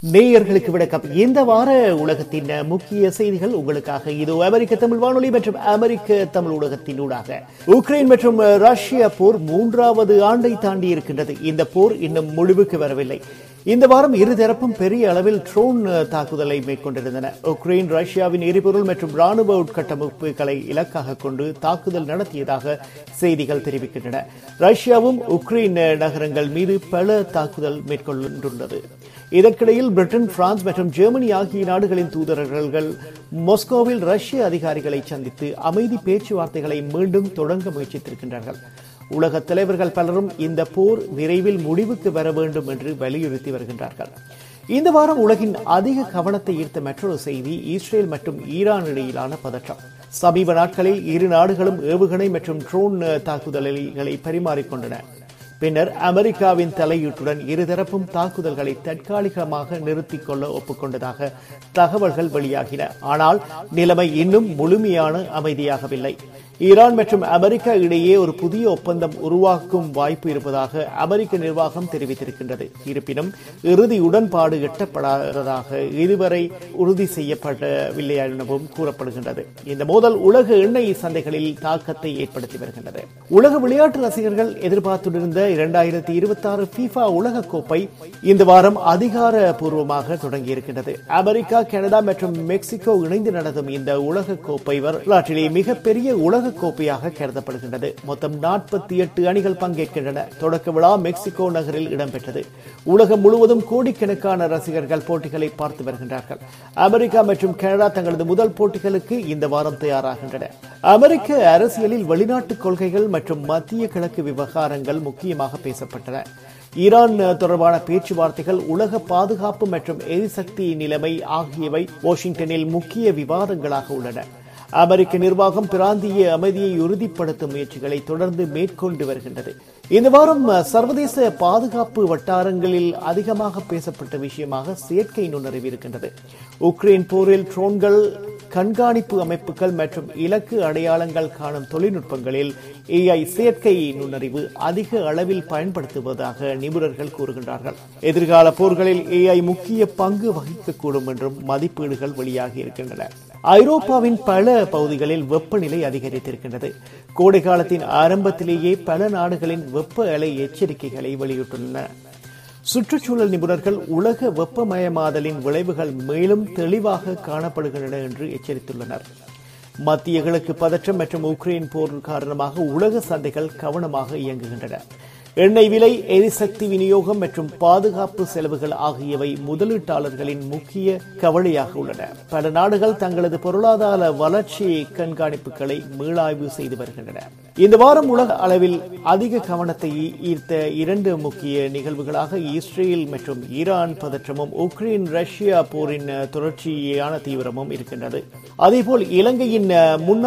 நேயர்களுக்கு வணக்கம் இந்த வார உலகத்தின் முக்கிய செய்திகள் உங்களுக்காக இது அமெரிக்க தமிழ் வானொலி மற்றும் அமெரிக்க தமிழ் ஊடகத்தின் ஊடாக உக்ரைன் மற்றும் ரஷ்யா போர் மூன்றாவது ஆண்டை தாண்டி இருக்கின்றது இந்த போர் இன்னும் முடிவுக்கு வரவில்லை இந்த வாரம் இருதரப்பும் பெரிய அளவில் ட்ரோன் தாக்குதலை மேற்கொண்டிருந்தன உக்ரைன் ரஷ்யாவின் எரிபொருள் மற்றும் ராணுவ உட்கட்டமைப்புகளை இலக்காக கொண்டு தாக்குதல் நடத்தியதாக செய்திகள் தெரிவிக்கின்றன ரஷ்யாவும் உக்ரைன் நகரங்கள் மீது பல தாக்குதல் மேற்கொண்டுள்ளது இதற்கிடையில் பிரிட்டன் பிரான்ஸ் மற்றும் ஜெர்மனி ஆகிய நாடுகளின் தூதரர்கள் மாஸ்கோவில் ரஷ்ய அதிகாரிகளை சந்தித்து அமைதி பேச்சுவார்த்தைகளை மீண்டும் தொடங்க முயற்சித்திருக்கின்றார்கள் உலக தலைவர்கள் பலரும் இந்த போர் விரைவில் முடிவுக்கு வர வேண்டும் என்று வலியுறுத்தி வருகின்றார்கள் இந்த வாரம் உலகின் அதிக கவனத்தை ஈர்த்த மற்றொரு செய்தி இஸ்ரேல் மற்றும் ஈரான் இடையிலான பதற்றம் சமீப நாட்களில் இரு நாடுகளும் ஏவுகணை மற்றும் ட்ரோன் தாக்குதல்களை பரிமாறிக்கொண்டன பின்னர் அமெரிக்காவின் தலையீட்டுடன் இருதரப்பும் தாக்குதல்களை தற்காலிகமாக நிறுத்திக் கொள்ள ஒப்புக்கொண்டதாக தகவல்கள் வெளியாகின ஆனால் நிலைமை இன்னும் முழுமையான அமைதியாகவில்லை ஈரான் மற்றும் அமெரிக்கா இடையே ஒரு புதிய ஒப்பந்தம் உருவாக்கும் வாய்ப்பு இருப்பதாக அமெரிக்க நிர்வாகம் தெரிவித்திருக்கின்றது இருப்பினும் இறுதி உடன்பாடு எட்டப்படாததாக இதுவரை உறுதி செய்யப்படவில்லை எனவும் கூறப்படுகின்றது இந்த மோதல் உலக எண்ணெய் சந்தைகளில் தாக்கத்தை ஏற்படுத்தி வருகின்றது உலக விளையாட்டு ரசிகர்கள் எதிர்பார்த்திருந்த இரண்டாயிரத்தி இருபத்தி ஆறு பிஃபா உலக கோப்பை இந்த வாரம் அதிகாரப்பூர்வமாக தொடங்கியிருக்கின்றது அமெரிக்கா கனடா மற்றும் மெக்சிகோ இணைந்து நடத்தும் இந்த உலக கோப்பை வரலாற்றிலே மிகப்பெரிய உலக கோப்பையாக கருதப்படுகின்றது மொத்தம் நாற்பத்தி எட்டு அணிகள் பங்கேற்கின்றன தொடக்க விழா மெக்சிகோ நகரில் இடம்பெற்றது உலகம் முழுவதும் கோடிக்கணக்கான ரசிகர்கள் போட்டிகளை பார்த்து வருகின்றார்கள் அமெரிக்கா மற்றும் கனடா தங்களது முதல் போட்டிகளுக்கு இந்த வாரம் தயாராகின்றன அமெரிக்க அரசியலில் வெளிநாட்டு கொள்கைகள் மற்றும் மத்திய கிழக்கு விவகாரங்கள் முக்கியமாக பேசப்பட்டன ஈரான் தொடர்பான பேச்சுவார்த்தைகள் உலக பாதுகாப்பு மற்றும் எரிசக்தி நிலைமை ஆகியவை வாஷிங்டனில் முக்கிய விவாதங்களாக உள்ளன அமெரிக்க நிர்வாகம் பிராந்திய அமைதியை உறுதிப்படுத்தும் முயற்சிகளை தொடர்ந்து மேற்கொண்டு வருகின்றது இந்த வாரம் சர்வதேச பாதுகாப்பு வட்டாரங்களில் அதிகமாக பேசப்பட்ட விஷயமாக செயற்கை நுண்ணறிவு இருக்கின்றது உக்ரைன் போரில் ட்ரோன்கள் கண்காணிப்பு அமைப்புகள் மற்றும் இலக்கு அடையாளங்கள் காணும் தொழில்நுட்பங்களில் ஏஐ செயற்கை நுண்ணறிவு அதிக அளவில் பயன்படுத்துவதாக நிபுணர்கள் கூறுகின்றார்கள் எதிர்கால போர்களில் ஏஐ முக்கிய பங்கு வகிக்கக்கூடும் என்றும் மதிப்பீடுகள் வெளியாகி இருக்கின்றன ஐரோப்பாவின் பல பகுதிகளில் வெப்பநிலை அதிகரித்திருக்கின்றது கோடை காலத்தின் ஆரம்பத்திலேயே பல நாடுகளின் வெப்ப அலை எச்சரிக்கைகளை வெளியிட்டுள்ளன சுற்றுச்சூழல் நிபுணர்கள் உலக வெப்பமயமாதலின் விளைவுகள் மேலும் தெளிவாக காணப்படுகின்றன என்று எச்சரித்துள்ளனர் மத்திய கிழக்கு பதற்றம் மற்றும் உக்ரைன் போர் காரணமாக உலக சந்தைகள் கவனமாக இயங்குகின்றன எண்ணெய் விலை எரிசக்தி விநியோகம் மற்றும் பாதுகாப்பு செலவுகள் ஆகியவை முதலீட்டாளர்களின் முக்கிய கவலையாக உள்ளன பல நாடுகள் தங்களது பொருளாதார வளர்ச்சி கண்காணிப்புகளை மீளாய்வு செய்து வருகின்றன இந்த வாரம் உலக அளவில் அதிக கவனத்தை ஈர்த்த இரண்டு முக்கிய நிகழ்வுகளாக இஸ்ரேல் மற்றும் ஈரான் பதற்றமும் உக்ரைன் ரஷ்யா போரின் தொடர்ச்சியான தீவிரமும் இருக்கின்றது அதேபோல் இலங்கையின் முன்னாள்